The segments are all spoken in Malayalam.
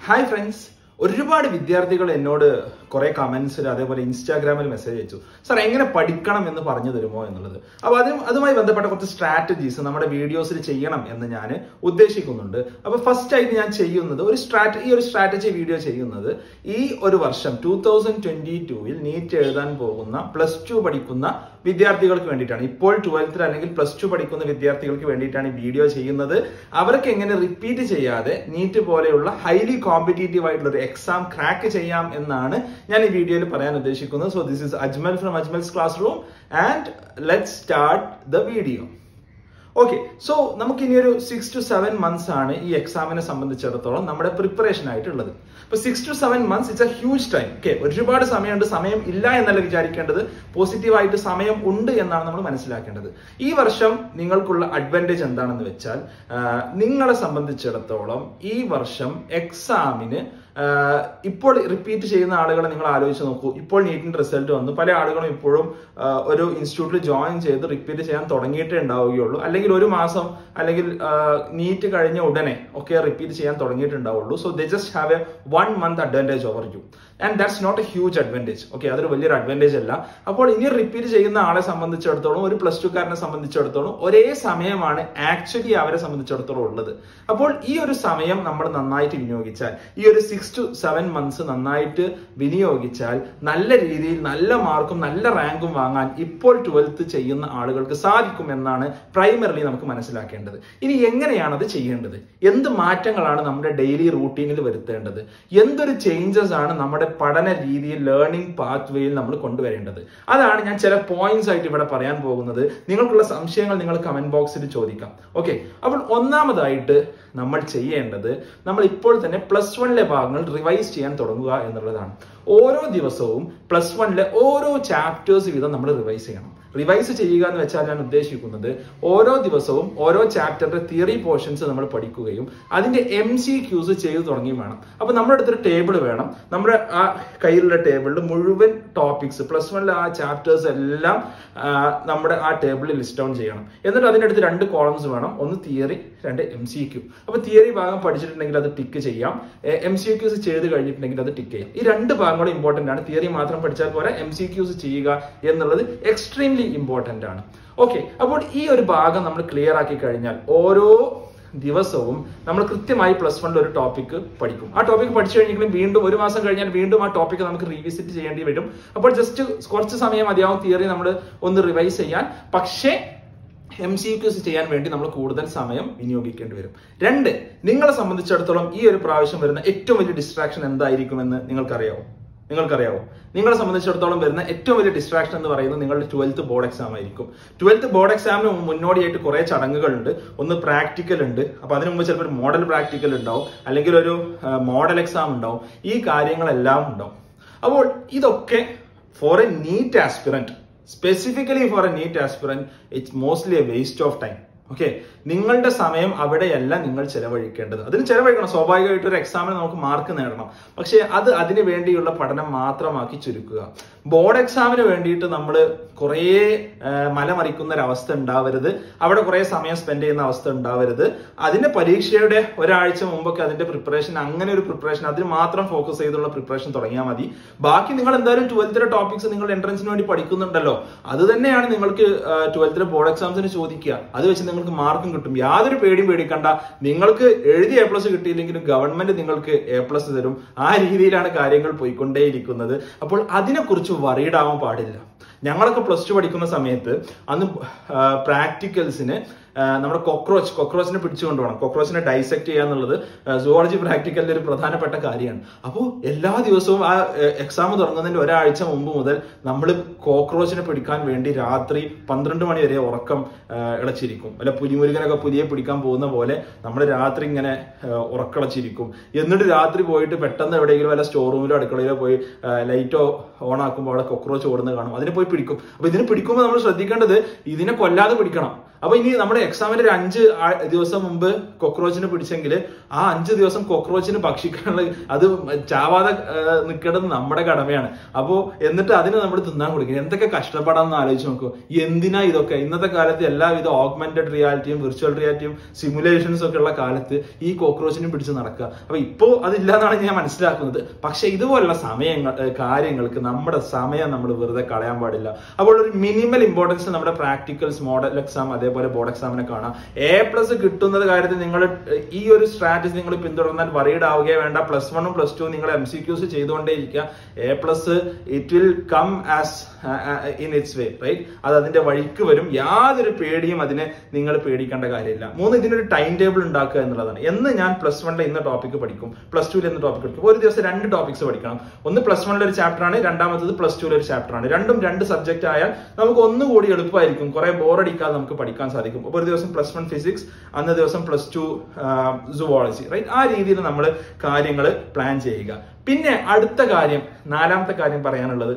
ഹായ് ഫ്രണ്ട്സ് ഒരുപാട് വിദ്യാർത്ഥികൾ എന്നോട് കുറെ കമന്റ്സിൽ അതേപോലെ ഇൻസ്റ്റാഗ്രാമിൽ മെസ്സേജ് അയച്ചു സാർ എങ്ങനെ പഠിക്കണം എന്ന് പറഞ്ഞു തരുമോ എന്നുള്ളത് അപ്പൊ അതും അതുമായി ബന്ധപ്പെട്ട കുറച്ച് സ്ട്രാറ്റജീസ് നമ്മുടെ വീഡിയോസിൽ ചെയ്യണം എന്ന് ഞാൻ ഉദ്ദേശിക്കുന്നുണ്ട് അപ്പൊ ഫസ്റ്റ് ആയിട്ട് ഞാൻ ചെയ്യുന്നത് ഒരു സ്ട്രാറ്റ ഈ ഒരു സ്ട്രാറ്റജി വീഡിയോ ചെയ്യുന്നത് ഈ ഒരു വർഷം ടൂ തൗസൻഡ് ട്വന്റി ടൂവിൽ നീറ്റ് എഴുതാൻ പോകുന്ന പ്ലസ് ടു പഠിക്കുന്ന വിദ്യാർത്ഥികൾക്ക് വേണ്ടിയിട്ടാണ് ഇപ്പോൾ ട്വൽത്തിൽ അല്ലെങ്കിൽ പ്ലസ് ടു പഠിക്കുന്ന വിദ്യാർത്ഥികൾക്ക് വേണ്ടിയിട്ടാണ് ഈ വീഡിയോ ചെയ്യുന്നത് അവർക്ക് എങ്ങനെ റിപ്പീറ്റ് ചെയ്യാതെ നീറ്റ് പോലെയുള്ള ഹൈലി കോമ്പറ്റീറ്റീവ് ആയിട്ടുള്ള ഒരു എക്സാം ക്രാക്ക് ചെയ്യാം എന്നാണ് ഞാൻ ഈ വീഡിയോയിൽ പറയാൻ ഉദ്ദേശിക്കുന്നത് so this is Ajmal from Ajmal's classroom and let start the video okay so നമുക്ക് ഇനി ഒരു സിക്സ് ടു സെവൻ മന്ത്സ് ആണ് ഈ എക്സാമിനെ സംബന്ധിച്ചിടത്തോളം നമ്മുടെ പ്രിപ്പറേഷൻ ആയിട്ടുള്ളത് അപ്പൊ six to seven months it's a huge time okay ഒരുപാട് സമയമുണ്ട് സമയം ഇല്ല എന്നല്ല വിചാരിക്കേണ്ടത് പോസിറ്റീവായിട്ട് സമയം ഉണ്ട് എന്നാണ് നമ്മൾ മനസ്സിലാക്കേണ്ടത് ഈ വർഷം നിങ്ങൾക്കുള്ള അഡ്വാൻറ്റേജ് എന്താണെന്ന് വെച്ചാൽ ആ, നിങ്ങളെ സംബന്ധിച്ചിടത്തോളം ഈ വർഷം എക്സാമിന് ആഹ് ഇപ്പോൾ റിപ്പീറ്റ് ചെയ്യുന്ന ആളുകളെ നിങ്ങൾ ആലോചിച്ച് നോക്കൂ ഇപ്പോൾ നീറ്റിന്റെ റിസൾട്ട് വന്നു പല ആളുകളും ഇപ്പോഴും ആഹ് ഒരു ഇൻസ്റ്റിറ്റ്യൂട്ടിൽ ജോയിൻ ചെയ്ത് റിപ്പീറ്റ് ചെയ്യാൻ തുടങ്ങിയിട്ടേ ഉണ്ടാവുകയുള്ളൂ അല്ലെങ്കിൽ ഒരു മാസം അല്ലെങ്കിൽ നീറ്റ് കഴിഞ്ഞ ഉടനെ ഒക്കെ റിപ്പീറ്റ് ചെയ്യാൻ തുടങ്ങിയിട്ടുണ്ടാവുള്ളൂ so they just have a one month advantage over you and that's not a huge advantage okay അതൊരു വലിയൊരു അഡ്വാൻറ്റേജ് അല്ല അപ്പോൾ ഇനി റിപ്പീറ്റ് ചെയ്യുന്ന ആളെ സംബന്ധിച്ചിടത്തോളം ഒരു പ്ലസ് ടുക്കാരനെ സംബന്ധിച്ചിടത്തോളം ഒരേ സമയമാണ് ആക്ച്വലി അവരെ സംബന്ധിച്ചിടത്തോളം ഉള്ളത് അപ്പോൾ ഈ ഒരു സമയം നമ്മൾ നന്നായിട്ട് വിനിയോഗിച്ചാൽ ഈ ഒരു സിക്സ് ടു സെവൻ മന്ത്സ് നന്നായിട്ട് വിനിയോഗിച്ചാൽ നല്ല രീതിയിൽ നല്ല മാർക്കും നല്ല റാങ്കും വാങ്ങാൻ ഇപ്പോൾ ട്വൽത്ത് ചെയ്യുന്ന ആളുകൾക്ക് സാധിക്കും എന്നാണ് പ്രൈമറിലി നമുക്ക് മനസ്സിലാക്കേണ്ടത് ഇനി എങ്ങനെയാണ് അത് ചെയ്യേണ്ടത് എന്ത് മാറ്റങ്ങളാണ് നമ്മുടെ ഡെയിലി റൂട്ടീനിൽ വരുത്തേണ്ടത് എന്തൊരു ചേഞ്ചസ് ആണ് നമ്മുടെ പഠന രീതിയിൽ ലേണിംഗ് പാത്ത് വേയിൽ നമ്മൾ കൊണ്ടുവരേണ്ടത് അതാണ് ഞാൻ ചില പോയിന്റ്സ് ആയിട്ട് ഇവിടെ പറയാൻ പോകുന്നത് നിങ്ങൾക്കുള്ള സംശയങ്ങൾ നിങ്ങൾ കമന്റ് ബോക്സിൽ ചോദിക്കാം ഓക്കെ അപ്പോൾ ഒന്നാമതായിട്ട് നമ്മൾ ചെയ്യേണ്ടത് നമ്മൾ ഇപ്പോൾ തന്നെ പ്ലസ് വണ്ണിലെ ഭാഗങ്ങൾ റിവൈസ് ചെയ്യാൻ തുടങ്ങുക എന്നുള്ളതാണ് ഓരോ ദിവസവും പ്ലസ് വണ്ണിലെ ഓരോ ചാപ്റ്റേഴ്സ് വീതം നമ്മൾ റിവൈസ് ചെയ്യണം റിവൈസ് ചെയ്യുക എന്ന് വെച്ചാൽ ഞാൻ ഉദ്ദേശിക്കുന്നത് ഓരോ ദിവസവും ഓരോ ചാപ്റ്ററിന്റെ തിയറി പോർഷൻസ് നമ്മൾ പഠിക്കുകയും അതിന്റെ എം സി ക്യൂസ് ചെയ്തു തുടങ്ങിയും വേണം അപ്പൊ നമ്മുടെ അടുത്തൊരു ടേബിൾ വേണം നമ്മുടെ ആ കയ്യിലുള്ള ടേബിളിൽ മുഴുവൻ ടോപ്പിക്സ് പ്ലസ് വണ്ണിലെ ആ ചാപ്റ്റേഴ്സ് എല്ലാം ആ, നമ്മുടെ ആ ടേബിളിൽ ലിസ്റ്റ് ഡൗൺ ചെയ്യണം എന്നിട്ട് അതിന്റെ അടുത്ത് രണ്ട് കോളംസ് വേണം ഒന്ന് തിയറി രണ്ട് എം സി ക്യൂ അപ്പൊ തിയറി ഭാഗം പഠിച്ചിട്ടുണ്ടെങ്കിൽ അത് ടിക്ക് ചെയ്യാം എം സി ക്യൂസ് ചെയ്ത് കഴിഞ്ഞിട്ടുണ്ടെങ്കിൽ അത് ടിക്ക് ചെയ്യാം ഈ രണ്ട് ഭാഗങ്ങളും ഇമ്പോർട്ടന്റ് ആണ് തിയറി മാത്രം പഠിച്ചാൽ പോരാ എം സി ക്യൂസ് ചെയ്യുക എന്നുള്ളത് എക്സ്ട്രീംലി ഇമ്പോർട്ടന്റ് ആണ് ഓക്കെ അപ്പോൾ ഈ ഒരു ഭാഗം നമ്മൾ ക്ലിയർ ആക്കി കഴിഞ്ഞാൽ ഓരോ ദിവസവും നമ്മൾ കൃത്യമായി പ്ലസ് വണ്ണിൽ ഒരു ടോപ്പിക് പഠിക്കും ആ ടോപ്പിക് പഠിച്ചു കഴിഞ്ഞെങ്കിലും വീണ്ടും ഒരു മാസം കഴിഞ്ഞാൽ വീണ്ടും ആ ടോപ്പിക് നമുക്ക് റീവിസിറ്റ് ചെയ്യേണ്ടി വരും അപ്പോൾ ജസ്റ്റ് കുറച്ച് സമയം മതിയാവും തിയറി നമ്മൾ ഒന്ന് റിവൈസ് ചെയ്യാൻ പക്ഷേ എം സി ക്യൂസ് ചെയ്യാൻ വേണ്ടി നമ്മൾ കൂടുതൽ സമയം വിനിയോഗിക്കേണ്ടി വരും രണ്ട് നിങ്ങളെ സംബന്ധിച്ചിടത്തോളം ഈ ഒരു പ്രാവശ്യം വരുന്ന ഏറ്റവും വലിയ ഡിസ്ട്രാക്ഷൻ എന്തായിരിക്കുമെന്ന് നിങ്ങൾക്കറിയാവോ നിങ്ങൾക്കറിയാവോ നിങ്ങളെ സംബന്ധിച്ചിടത്തോളം വരുന്ന ഏറ്റവും വലിയ ഡിസ്ട്രാക്ഷൻ എന്ന് പറയുന്നത് നിങ്ങളുടെ ട്വൽത്ത് ബോർഡ് എക്സാം ആയിരിക്കും ട്വൽത്ത് ബോർഡ് എക്സാമിന് മുന്നോടിയായിട്ട് കുറെ ചടങ്ങുകളുണ്ട് ഒന്ന് പ്രാക്ടിക്കൽ ഉണ്ട് അപ്പൊ അതിനു മുമ്പ് ചിലപ്പോൾ ഒരു മോഡൽ പ്രാക്ടിക്കൽ ഉണ്ടാവും അല്ലെങ്കിൽ ഒരു മോഡൽ എക്സാം ഉണ്ടാവും ഈ കാര്യങ്ങളെല്ലാം ഉണ്ടാവും അപ്പോൾ ഇതൊക്കെ for a NEET aspirant specifically for a NEET aspirant it's mostly a waste of time okay നിങ്ങളുടെ സമയം അവിടെയല്ല നിങ്ങൾ ചെലവഴിക്കേണ്ടത് അതിന് ചെലവഴിക്കണം സ്വാഭാവികമായിട്ട് ഒരു എക്സാമിന് നമുക്ക് മാർക്ക് നേടണം പക്ഷേ അത് അതിന് വേണ്ടിയുള്ള പഠനം മാത്രമാക്കി ചുരുക്കുക ബോർഡ് എക്സാമിന് വേണ്ടിയിട്ട് നമ്മൾ കുറേ ആ, മലമറിക്കുന്ന ഒരു അവസ്ഥ ഉണ്ടാവരുത് അവിടെ കുറേ സമയം സ്പെൻഡ് ചെയ്യുന്ന അവസ്ഥ ഉണ്ടാവരുത് അതിന്റെ പരീക്ഷയുടെ ഒരാഴ്ച മുമ്പൊക്കെ അതിന്റെ പ്രിപ്പറേഷൻ അങ്ങനെ ഒരു പ്രിപ്പറേഷൻ അതിന് മാത്രം ഫോക്കസ് ചെയ്തുള്ള പ്രിപ്പറേഷൻ തുടങ്ങിയാൽ മതി ബാക്കി നിങ്ങൾ എന്തായാലും ട്വൽത്തിലെ ടോപ്പിക്സ് നിങ്ങൾ എൻട്രൻസിന് വേണ്ടി പഠിക്കുന്നുണ്ടല്ലോ അത് തന്നെയാണ് നിങ്ങൾക്ക് ട്വൽത്തിലെ ബോർഡ് എക്സാംസിന് ചോദിക്കുക അത് വെച്ച് നിങ്ങൾക്ക് മാർക്കും കിട്ടും യാതൊരു പേടിയും പേടിക്കണ്ട നിങ്ങൾക്ക് എഴുതി എ പ്ലസ് കിട്ടിയില്ലെങ്കിലും ഗവൺമെന്റ് നിങ്ങൾക്ക് എ പ്ലസ് തരും ആ രീതിയിലാണ് കാര്യങ്ങൾ പോയിക്കൊണ്ടേയിരിക്കുന്നത് അപ്പോൾ അതിനെക്കുറിച്ച് വറീഡ് ആവാൻ പാടില്ല ഞങ്ങളൊക്കെ പ്ലസ് ടു പഠിക്കുന്ന സമയത്ത് അന്ന് പ്രാക്ടിക്കൽസിന് നമ്മുടെ കോക്രോച്ച് കോക്രോച്ചിനെ പിടിച്ചുകൊണ്ട് വേണം കോക്രോച്ചിനെ ഡൈസെക്ട് ചെയ്യുക എന്നുള്ളത് സുവോളജി പ്രാക്ടിക്കലിന്റെ ഒരു പ്രധാനപ്പെട്ട കാര്യമാണ് അപ്പോൾ എല്ലാ ദിവസവും ആ എക്സാം തുടങ്ങുന്നതിന്റെ ഒരാഴ്ച മുമ്പ് മുതൽ നമ്മൾ കോക്രോച്ചിനെ പിടിക്കാൻ വേണ്ടി രാത്രി പന്ത്രണ്ട് മണി വരെ ഉറക്കം ആ, ഇളച്ചിരിക്കും അല്ല പുലിമുരുകനൊക്കെ പുലിയെ പിടിക്കാൻ പോകുന്ന പോലെ നമ്മൾ രാത്രി ഇങ്ങനെ ആ, ഉറക്കളച്ചിരിക്കും എന്നിട്ട് രാത്രി പോയിട്ട് പെട്ടെന്ന് എവിടെയെങ്കിലും വല്ല സ്റ്റോർ റൂമിലോ അടുക്കളയിലോ പോയി ലൈറ്റോ ഓൺ ആക്കുമ്പോൾ അവിടെ കോക്രോച്ച് ഓടുന്നത് കാണും അതിനെ പോയി പിടിക്കും അപ്പൊ ഇതിനെ പിടിക്കുമ്പോൾ നമ്മൾ ശ്രദ്ധിക്കേണ്ടത് ഇതിനെ കൊല്ലാതെ പിടിക്കണം അപ്പൊ ഇനി നമ്മുടെ എക്സാമിന് ഒരു അഞ്ച് ആ- ദിവസം മുമ്പ് കൊക്രോച്ചിനെ പിടിച്ചെങ്കിൽ ആ അഞ്ച് ദിവസം കൊക്രോച്ചിന് ഭക്ഷിക്കാനുള്ള അത് ചാവാതെ നിൽക്കേണ്ടത് നമ്മുടെ കടമയാണ് അപ്പോ എന്നിട്ട് അതിന് നമ്മൾ തിന്നാൻ കൊടുക്കുക എന്തൊക്കെ കഷ്ടപ്പെടാന്ന് ആലോചിച്ച് നോക്കൂ എന്തിനാ ഇതൊക്കെ ഇന്നത്തെ കാലത്ത് എല്ലാവിധ ഓഗ്മെന്റഡ് റിയാലിറ്റിയും വിർച്വൽ റിയാലിറ്റിയും സിമുലേഷൻസ് ഒക്കെ ഉള്ള കാലത്ത് ഈ കോക്രോച്ചിനെ പിടിച്ച് നടക്കുക അപ്പൊ ഇപ്പോ അതില്ലാന്നാണ് ഞാൻ മനസ്സിലാക്കുന്നത് പക്ഷെ ഇതുപോലുള്ള സമയങ്ങൾ ഏഹ് കാര്യങ്ങൾക്ക് നമ്മുടെ സമയം നമ്മൾ വെറുതെ കളയാൻ പാടില്ല അപ്പോൾ ഒരു മിനിമൽ ഇമ്പോർട്ടൻസ് നമ്മുടെ പ്രാക്ടിക്കൽസ് മോഡൽ എക്സാം അതേപോലെ ബോർഡ് എക്സാമിനെ കാണാം എ പ്ലസ് കിട്ടുന്നത് കാര്യത്തിൽ നിങ്ങൾ ഈ ഒരു സ്ട്രാറ്റജി നിങ്ങൾ പിന്തുടർന്നാൽ വറീഡ് ആവുകയോ വേണ്ട പ്ലസ് വണ്ണും പ്ലസ് ടു നിങ്ങൾ എം സി ക്യൂസ് ചെയ്തുകൊണ്ടേയിരിക്കുക A plus it will come as in its way right അത് അതിന്റെ വഴിക്ക് വരും യാതൊരു പേടിയും അതിനെ നിങ്ങൾ പേടിക്കേണ്ട കാര്യമില്ല മൂന്ന് ഇതിനൊരു ടൈം ടേബിൾ ഉണ്ടാക്കുക എന്നുള്ളതാണ് എന്ന് ഞാൻ പ്ലസ് വണ്ണിൽ ഇന്ന ടോപ്പിക് പഠിക്കും പ്ലസ് ടുവിൽ ഇന്ന് ടോപ്പിക് പഠിക്കും ഒരു ദിവസം രണ്ട് ടോപ്പിക്സ് പഠിക്കണം ഒന്ന് പ്ലസ് വണ്ണിൽ ഒരു ചാപ്റ്റർ ആണ് രണ്ടാമത്തത് പ്ലസ് ടുവിൽ ഒരു ചാപ്റ്റർ ആണ് രണ്ടും രണ്ട് സബ്ജക്റ്റ് ആയാൽ നമുക്ക് ഒന്നുകൂടി എളുപ്പമായിരിക്കും കുറെ ബോറടിക്കാതെ നമുക്ക് പഠിക്കാൻ സാധിക്കും അപ്പൊ ഒരു ദിവസം പ്ലസ് വൺ ഫിസിക്സ് അന്ന് ദിവസം പ്ലസ് ടു സുവോളജി റൈറ്റ് ആ രീതിയിൽ നമ്മൾ കാര്യങ്ങൾ പ്ലാൻ ചെയ്യുക പിന്നെ അടുത്ത കാര്യം നാലാമത്തെ കാര്യം പറയാനുള്ളത്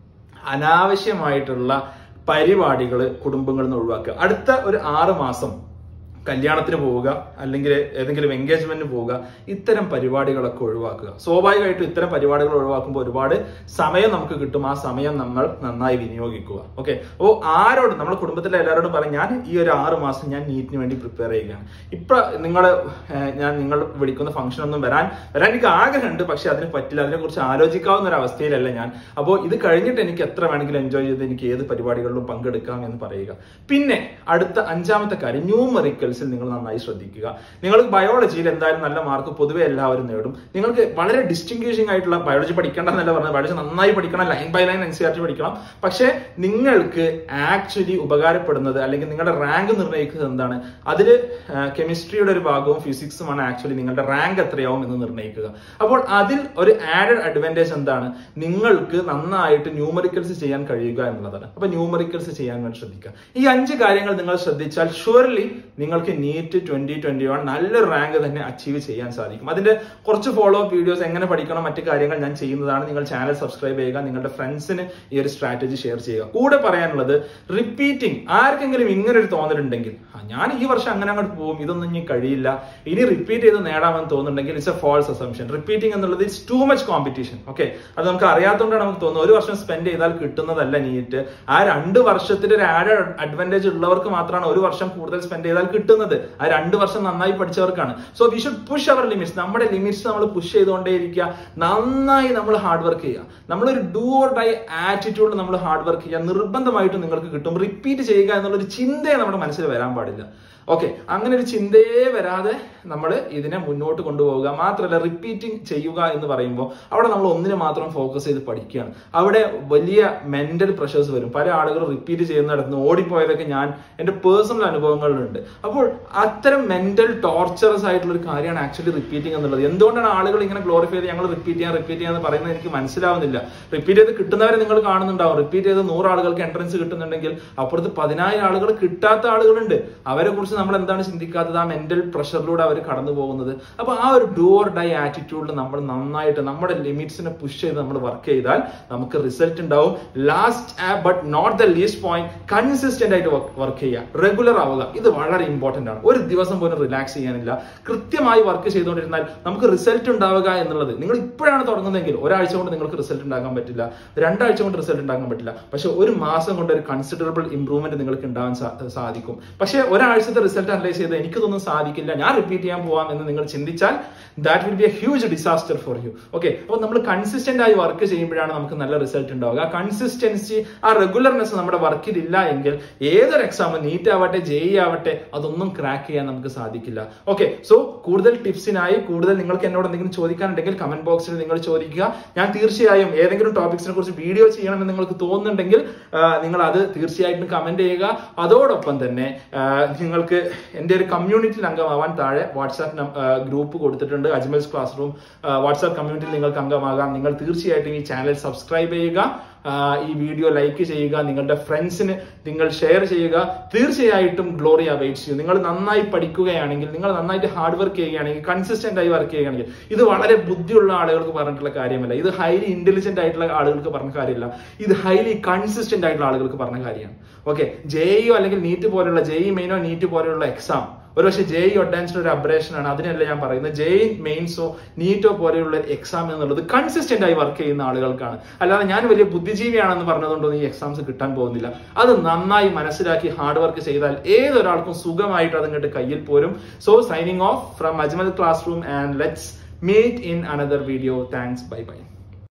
അനാവശ്യമായിട്ടുള്ള പരിപാടികൾ കുടുംബങ്ങളിൽ നിന്ന് ഒഴിവാക്കുക അടുത്ത ഒരു ആറ് മാസം കല്യാണത്തിന് പോവുക അല്ലെങ്കിൽ ഏതെങ്കിലും എൻഗേജ്മെന്റിന് പോവുക ഇത്തരം പരിപാടികളൊക്കെ ഒഴിവാക്കുക സ്വാഭാവികമായിട്ടും ഇത്തരം പരിപാടികൾ ഒഴിവാക്കുമ്പോൾ ഒരുപാട് സമയം നമുക്ക് കിട്ടും ആ സമയം നമ്മൾ നന്നായി വിനിയോഗിക്കുക ഓക്കെ അപ്പോൾ ആരോട് നമ്മുടെ കുടുംബത്തിലെ എല്ലാവരോടും പറയും ഞാൻ ഈ ഒരു ആറ് മാസം ഞാൻ നീറ്റിന് വേണ്ടി പ്രിപ്പയർ ചെയ്യുകയാണ് ഇപ്പൊ നിങ്ങൾ ഞാൻ നിങ്ങൾ വിളിക്കുന്ന ഫംഗ്ഷൻ ഒന്നും വരാൻ വരാൻ എനിക്ക് ആഗ്രഹമുണ്ട് പക്ഷെ അതിന് പറ്റില്ല അതിനെക്കുറിച്ച് ആലോചിക്കാവുന്ന ഒരു അവസ്ഥയിലല്ല ഞാൻ അപ്പോൾ ഇത് കഴിഞ്ഞിട്ട് എനിക്ക് എത്ര വേണമെങ്കിലും എൻജോയ് ചെയ്ത് എനിക്ക് ഏത് പരിപാടികളിലും പങ്കെടുക്കാം എന്ന് പറയുക പിന്നെ അടുത്ത അഞ്ചാമത്തെ കാര്യം ന്യൂമറിക്കൽസിൽ നിങ്ങൾ നന്നായി ശ്രദ്ധിക്കുക നിങ്ങൾ ബയോളജിയിൽ എന്തായാലും നല്ല മാർക്ക് പൊതുവെ എല്ലാവരും നേടും നിങ്ങൾക്ക് വളരെ ഡിസ്റ്റിങ്വിഷിംഗ് ആയിട്ടുള്ള ബയോളജി പഠിക്കേണ്ടെന്നല്ല പറഞ്ഞത് ബയോളജി നന്നായി പഠിക്കണം line by line N C R T പഠിക്കണം പക്ഷേ നിങ്ങൾക്ക് ആക്ച്വലി ഉപകാരപ്പെടുന്നത് അല്ലെങ്കിൽ നിങ്ങളുടെ റാങ്ക് നിർണ്ണയിക്കുന്നത് എന്താണ് അതിൽ കെമിസ്ട്രിയുടെ ഒരു ഭാഗവും ഫിസിക്സുമാണ് ആക്ച്വലി നിങ്ങളുടെ റാങ്ക് എത്രയാവും എന്ന് നിർണ്ണയിക്കുക അപ്പോൾ അതിൽ ഒരു ആഡഡ് അഡ്വാൻറ്റേജ് എന്താണ് നിങ്ങൾക്ക് നന്നായിട്ട് ന്യൂമറിക്കൽസ് ചെയ്യാൻ കഴിയുക എന്നുള്ളതാണ് അപ്പൊ ന്യൂമറിക്കൽസ് ചെയ്യാൻ വേണ്ടി ശ്രദ്ധിക്കുക ഈ അഞ്ച് കാര്യങ്ങൾ നിങ്ങൾ ശ്രദ്ധിച്ചാൽ ഷുവർലി നിങ്ങൾക്ക് നീറ്റ് ട്വന്റി ട്വന്റി വൺ നല്ലൊരു റാങ്ക് തന്നെ അച്ചീവ് ചെയ്യാൻ സാധിക്കും അതിന്റെ കുറച്ച് ഫോളോ അപ്പ് വീഡിയോസ് എങ്ങനെ പഠിക്കണം മറ്റു കാര്യങ്ങൾ ഞാൻ ചെയ്യുന്നതാണ് നിങ്ങൾ ചാനൽ സബ്സ്ക്രൈബ് ചെയ്യുക നിങ്ങളുടെ ഫ്രണ്ട്സിന് ഈ ഒരു സ്ട്രാറ്റജി ഷെയർ ചെയ്യുക കൂടെ പറയാനുള്ളത് റിപ്പീറ്റിംഗ് ആർക്കെങ്കിലും ഇങ്ങനെ ഒരു തോന്നലുണ്ടെങ്കിൽ "ആ, ഞാൻ ഈ വർഷം അങ്ങനെ അങ്ങോട്ട് പോകും ഇതൊന്നും ഇനി കഴിയില്ല ഇനി റിപ്പീറ്റ് ചെയ്ത് നേടാമെന്ന് തോന്നുന്നുണ്ടെങ്കിൽ it's a false assumption repeating എന്നുള്ളത് it's too much competition okay അത് നമുക്ക് അറിയാത്തതുകൊണ്ടാണ് നമുക്ക് തോന്നുന്നത് ഒരു വർഷം സ്പെൻഡ് ചെയ്താൽ കിട്ടുന്നതല്ല നീറ്റ് ആ രണ്ട് വർഷത്തിന്റെ ഒരു ആഡ് അഡ്വാൻറ്റേജ് ഉള്ളവർക്ക് മാത്രമാണ് ഒരു വർഷം കൂടുതൽ സ്പെൻഡ് ചെയ്താൽ കിട്ടുന്നത് ആ രണ്ട് വർഷം നന്നായി പഠിച്ചവർക്കാണ് so we should push our limits നമ്മുടെ ലിമിറ്റ്സ് നമ്മൾ പുഷ് ചെയ്തുകൊണ്ടേയിരിക്കുക നന്നായി നമ്മൾ ഹാർഡ് വർക്ക് ചെയ്യുക നമ്മളൊരു ഡൂ ഓർ ഡൈ ആറ്റിറ്റ്യൂഡ് നമ്മൾ ഹാർഡ് വർക്ക് ചെയ്യുക നിർബന്ധമായിട്ടും നിങ്ങൾക്ക് കിട്ടും റിപ്പീറ്റ് ചെയ്യുക എന്നുള്ളൊരു ചിന്തയെ നമ്മുടെ മനസ്സിൽ വരാൻ പാടില്ല ഓക്കെ അങ്ങനെ ഒരു ചിന്തയെ വരാതെ നമ്മൾ ഇതിനെ മുന്നോട്ട് കൊണ്ടുപോവുക മാത്രമല്ല റിപ്പീറ്റിംഗ് ചെയ്യുക എന്ന് പറയുമ്പോൾ അവിടെ നമ്മൾ ഒന്നിനെ മാത്രം ഫോക്കസ് ചെയ്ത് പഠിക്കുകയാണ് അവിടെ വലിയ മെന്റൽ പ്രഷേഴ്സ് വരും പല ആളുകൾ റിപ്പീറ്റ് ചെയ്യുന്നിടത്ത് ഓടിപ്പോയതൊക്കെ ഞാൻ എൻ്റെ പേഴ്സണൽ അനുഭവങ്ങളിലുണ്ട് അപ്പോൾ അത്തരം മെന്റൽ ടോർച്ചറസ് ആയിട്ടുള്ള ഒരു കാര്യമാണ് ആക്ച്വലി റിപ്പീറ്റിംഗ് എന്നുള്ളത് എന്തുകൊണ്ടാണ് ആളുകൾ ഇങ്ങനെ ഗ്ലോറിഫൈ ചെയ്ത് ഞങ്ങൾ റിപ്പീറ്റ് ചെയ്യാൻ റിപ്പീറ്റ് ചെയ്യാന്ന് പറയുന്നത് എനിക്ക് മനസ്സിലാവുന്നില്ല റിപ്പീറ്റ് ചെയ്ത് കിട്ടുന്നവരെ നിങ്ങൾ കാണുന്നുണ്ടാവും റിപ്പീറ്റ് ചെയ്ത് നൂറ് ആളുകൾക്ക് എൻട്രൻസ് കിട്ടുന്നുണ്ടെങ്കിൽ അപ്പുറത്ത് പതിനായിരം ആളുകൾ കിട്ടാത്ത ആളുകളുണ്ട് അവരെ കുറിച്ച് നമ്മൾ എന്താണ് ചിന്തിക്കാത്തത് ആ മെന്റൽ പ്രഷറിലൂടെ അവർ കടന്നു പോകുന്നത് അപ്പൊ ആ ഒരു ഡു ഓർ ഡൈ ആറ്റിറ്റ്യൂഡിൽ നമ്മൾ നന്നായിട്ട് നമ്മുടെ ലിമിറ്റ്സിനെ പുഷ് ചെയ്ത് നമ്മൾ വർക്ക് ചെയ്താൽ നമുക്ക് റിസൾട്ട് ഉണ്ടാവും last but not the least point consistent ആയിട്ട് വർക്ക് ചെയ്യുക റെഗുലർ ആവുക ഇത് വളരെ ഇമ്പോർട്ടന്റ് ആണ് ഒരു ദിവസം പോലും റിലാക്സ് ചെയ്യാനില്ല കൃത്യമായി വർക്ക് ചെയ്തുകൊണ്ടിരുന്നാൽ നമുക്ക് റിസൾട്ട് ഉണ്ടാവുക എന്നുള്ളത് നിങ്ങൾ ഇപ്പോഴാണ് തുടങ്ങുന്നതെങ്കിൽ ഒരാഴ്ച കൊണ്ട് നിങ്ങൾക്ക് റിസൾട്ട് ഉണ്ടാക്കാൻ പറ്റില്ല രണ്ടാഴ്ച കൊണ്ട് റിസൾട്ട് ഉണ്ടാക്കാൻ പറ്റില്ല പക്ഷെ ഒരു മാസം കൊണ്ട് ഒരു കൺസിഡറബിൾ ഇംപ്രൂവ്മെന്റ് നിങ്ങൾക്ക് ഉണ്ടാവാൻ സാ- സാധിക്കും പക്ഷെ ഒരാഴ്ചത്തെ റിസൾട്ട് അനലൈസ് ചെയ്ത് എനിക്കിതൊന്നും സാധിക്കില്ല ഞാൻ റിപ്പീറ്റ് ചെയ്യാൻ പോവാം എന്ന് നിങ്ങൾ ചിന്തിച്ചാൽ that will be a huge disaster for you okay അപ്പോൾ നമ്മൾ കൺസിസ്റ്റന്റ് ആയി വർക്ക് ചെയ്യുമ്പോഴാണ് നമുക്ക് നല്ല റിസൾട്ട് ഉണ്ടാവുക ആ കൺസിസ്റ്റൻസി ആ റെഗുലർനെസ് നമ്മുടെ വർക്കിൽ ഇല്ല എങ്കിൽ ഏതൊരു എക്സാം നീറ്റ് ആവട്ടെ ജെഇ ആവട്ടെ അതൊന്നും ക്രാക്ക് ചെയ്യാൻ നമുക്ക് സാധിക്കില്ല ഓക്കെ സോ കൂടുതൽ ടിപ്സിനായി കൂടുതൽ നിങ്ങൾക്ക് എന്നോട് എന്തെങ്കിലും ചോദിക്കാനുണ്ടെങ്കിൽ കമന്റ് ബോക്സിൽ നിങ്ങൾ ചോദിക്കുക ഞാൻ തീർച്ചയായും ഏതെങ്കിലും ടോപ്പിക്സിനെ കുറിച്ച് വീഡിയോ ചെയ്യണമെന്ന് നിങ്ങൾക്ക് തോന്നുന്നുണ്ടെങ്കിൽ ആ, നിങ്ങൾ അത് തീർച്ചയായിട്ടും കമന്റ് ചെയ്യുക അതോടൊപ്പം തന്നെ ആ, നിങ്ങൾക്ക് എൻ്റെ ഒരു കമ്മ്യൂണിറ്റിയിൽ അംഗമാവാൻ താഴെ വാട്സാപ്പ് ഗ്രൂപ്പ് കൊടുത്തിട്ടുണ്ട് അജ്മൽസ് ക്ലാസ് റൂം വാട്സാപ്പ് കമ്മ്യൂണിറ്റിയിൽ നിങ്ങൾക്ക് അംഗമാകാം നിങ്ങൾ തീർച്ചയായിട്ടും ഈ ചാനൽ സബ്സ്ക്രൈബ് ചെയ്യുക ഈ വീഡിയോ ലൈക്ക് ചെയ്യുക നിങ്ങളുടെ ഫ്രണ്ട്സിന് നിങ്ങൾ ഷെയർ ചെയ്യുക തീർച്ചയായിട്ടും ഗ്ലോറി അവൈറ്റ്സ് ചെയ്യും നിങ്ങൾ നന്നായി പഠിക്കുകയാണെങ്കിൽ നിങ്ങൾ നന്നായിട്ട് ഹാർഡ് വർക്ക് ചെയ്യുകയാണെങ്കിൽ കൺസിസ്റ്റന്റ് ആയി വർക്ക് ചെയ്യുകയാണെങ്കിൽ ഇത് വളരെ ബുദ്ധിയുള്ള ആളുകൾക്ക് പറഞ്ഞിട്ടുള്ള കാര്യമല്ല ഇത് ഹൈലി ഇന്റലിജന്റ് ആയിട്ടുള്ള ആളുകൾക്ക് പറഞ്ഞ കാര്യമില്ല ഇത് ഹൈലി കൺസിസ്റ്റന്റ് ആയിട്ടുള്ള ആളുകൾക്ക് പറഞ്ഞ കാര്യമാണ് ഓക്കെ ജെഇഒ അല്ലെങ്കിൽ നീറ്റ് പോലെയുള്ള ജെഇ മെയിനോ നീറ്റ് പോലെയുള്ള എക്സാം ഒരുപക്ഷെ ജെഇ ഒഡാൻസിന്റെ ഒരു അബ്രേഷൻ ആണ് അതിനല്ല ഞാൻ പറയുന്നത് ജെഇ മെയിൻസോ നീറ്റോ പോലെയുള്ള എക്സാം എന്നുള്ളത് കൺസിസ്റ്റന്റ് ആയി വർക്ക് ചെയ്യുന്ന ആളുകൾക്കാണ് അല്ലാതെ ഞാൻ വലിയ ബുദ്ധിജീവിയാണെന്ന് പറഞ്ഞതുകൊണ്ടൊന്നും ഈ എക്സാംസ് കിട്ടാൻ പോകുന്നില്ല അത് നന്നായി മനസ്സിലാക്കി ഹാർഡ് വർക്ക് ചെയ്താൽ ഏതൊരാൾക്കും സുഖമായിട്ട് അതിങ്ങോട്ട് കയ്യിൽ പോരും so signing off from Ajmal classroom and let's meet in another video thanks bye by